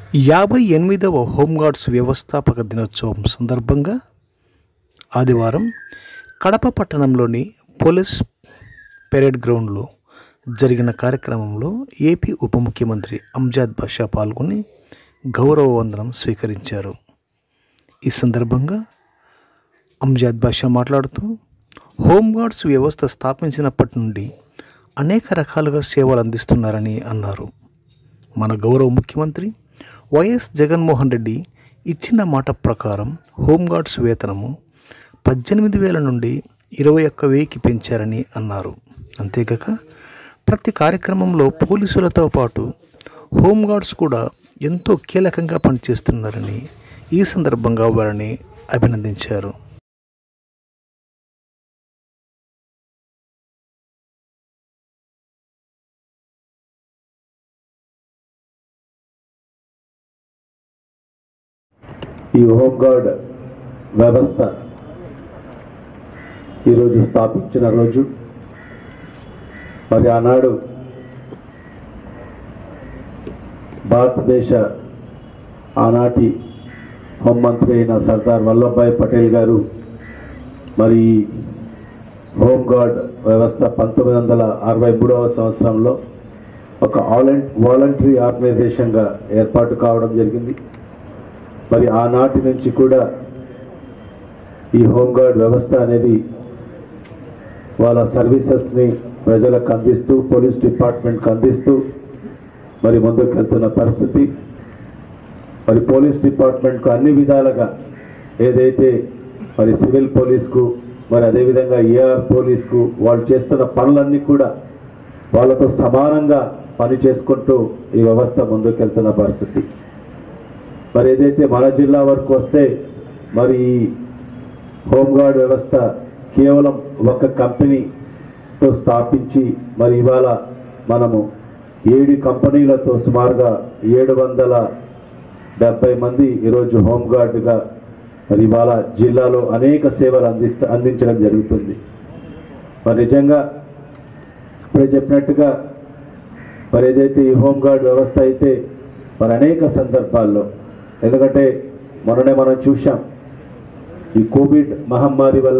యాభై ఎనిమిదవ హోంగార్డ్స్ వ్యవస్థాపక దినోత్సవం సందర్భంగా ఆదివారం కడప పట్టణంలోని పోలీస్ పెరేడ్ గ్రౌండ్లో జరిగిన కార్యక్రమంలో ఏపీ ఉప ముఖ్యమంత్రి అంజాద్ బాషా పాల్గొని గౌరవ వందనం స్వీకరించారు ఈ సందర్భంగా అంజాద్ బాషా మాట్లాడుతూ హోంగార్డ్స్ వ్యవస్థ స్థాపించినప్పటి నుండి అనేక రకాలుగా సేవలు అందిస్తున్నారని అన్నారు మన గౌరవ ముఖ్యమంత్రి వైఎస్ జగన్మోహన్ రెడ్డి ఇచ్చిన మాట ప్రకారం హోంగార్డ్స్ వేతనము పద్దెనిమిది వేల నుండి ఇరవై ఒక్క వెయ్యికి పెంచారని అన్నారు అంతేకాక ప్రతి కార్యక్రమంలో పోలీసులతో పాటు హోంగార్డ్స్ కూడా ఎంతో కీలకంగా పనిచేస్తున్నారని ఈ సందర్భంగా వారిని అభినందించారు ఈ హోంగార్డ్ వ్యవస్థ ఈరోజు స్థాపించిన రోజు మరి ఆనాడు భారతదేశ ఆనాటి హోంమంత్రి అయిన సర్దార్ వల్లభాయ్ పటేల్ గారు మరి ఈ హోంగార్డ్ వ్యవస్థ పంతొమ్మిది వందల అరవై మూడవ సంవత్సరంలో ఒక ఆలెంట్ వాలంటరీ ఆర్గనైజేషన్గా ఏర్పాటు కావడం జరిగింది మరి ఆనాటి నుంచి కూడా ఈ హోంగార్డ్ వ్యవస్థ అనేది వాళ్ళ సర్వీసెస్ని ప్రజలకు అందిస్తూ పోలీస్ డిపార్ట్మెంట్కి అందిస్తూ మరి ముందుకు వెళ్తున్న పరిస్థితి మరి పోలీస్ డిపార్ట్మెంట్కు అన్ని విధాలుగా ఏదైతే మరి సివిల్ పోలీస్కు మరి అదేవిధంగా ఏఆర్ పోలీస్కు వాళ్ళు చేస్తున్న పనులన్నీ కూడా వాళ్ళతో సమానంగా పని చేసుకుంటూ ఈ వ్యవస్థ ముందుకు వెళ్తున్న పరిస్థితి మరి ఏదైతే మన జిల్లా వరకు వస్తే మరి ఈ హోంగార్డ్ వ్యవస్థ కేవలం ఒక కంపెనీతో స్థాపించి మరి ఇవాళ మనము ఏడు కంపెనీలతో సుమారుగా ఏడు వందల డెబ్బై మంది ఈరోజు హోంగార్డుగా మరి ఇవాళ జిల్లాలో అనేక సేవలు అందిస్త అందించడం జరుగుతుంది మరి నిజంగా ఇప్పుడే చెప్పినట్టుగా మరి ఏదైతే ఈ హోంగార్డ్ వ్యవస్థ అయితే మరి అనేక సందర్భాల్లో ఎందుకంటే మొన్ననే మనం చూశాం ఈ కోవిడ్ మహమ్మారి వల్ల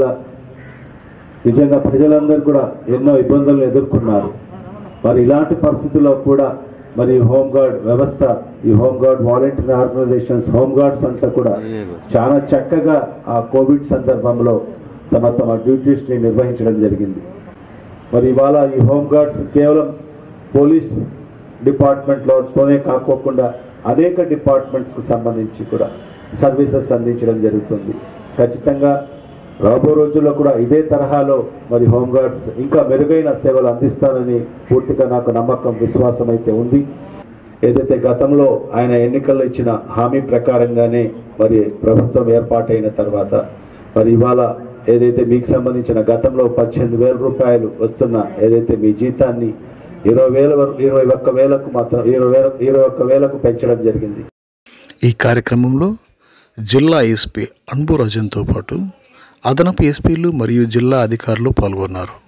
నిజంగా ప్రజలందరూ కూడా ఎన్నో ఇబ్బందులను ఎదుర్కొన్నారు మరి ఇలాంటి పరిస్థితుల్లో కూడా మరి ఈ హోంగార్డ్ వ్యవస్థ ఈ హోంగార్డ్ వాలంటీర్ ఆర్గనైజేషన్స్ హోంగార్డ్స్ అంతా కూడా చాలా చక్కగా ఆ కోవిడ్ సందర్భంలో తమ తమ డ్యూటీస్ని నిర్వహించడం జరిగింది మరి ఇవాళ ఈ హోంగార్డ్స్ కేవలం పోలీస్ డిపార్ట్మెంట్లోనే కాకోకుండా అనేక డిపార్ట్మెంట్స్కి సంబంధించి కూడా సర్వీసెస్ అందించడం జరుగుతుంది ఖచ్చితంగా రాబో రోజుల్లో కూడా ఇదే తరహాలో మరి హోంగార్డ్స్ ఇంకా మెరుగైన సేవలు అందిస్తారని పూర్తిగా నాకు నమ్మకం విశ్వాసం అయితే ఉంది ఏదైతే గతంలో ఆయన ఎన్నికల్లో ఇచ్చిన హామీ ప్రకారంగానే మరి ప్రభుత్వం ఏర్పాటైన తర్వాత మరి ఇవాళ ఏదైతే మీకు సంబంధించిన గతంలో పద్దెనిమిది వేల రూపాయలు వస్తున్న ఏదైతే మీ జీతాన్ని ఇరవై వేల వరకు ఇరవై ఒక్క వేలకు మాత్రం ఇరవై వేల ఇరవై ఒక్క వేలకు పెంచడం జరిగింది ఈ కార్యక్రమంలో జిల్లా ఎస్పీ అన్బు రాజన్తో పాటు అదనపు ఎస్పీలు మరియు జిల్లా అధికారులు పాల్గొన్నారు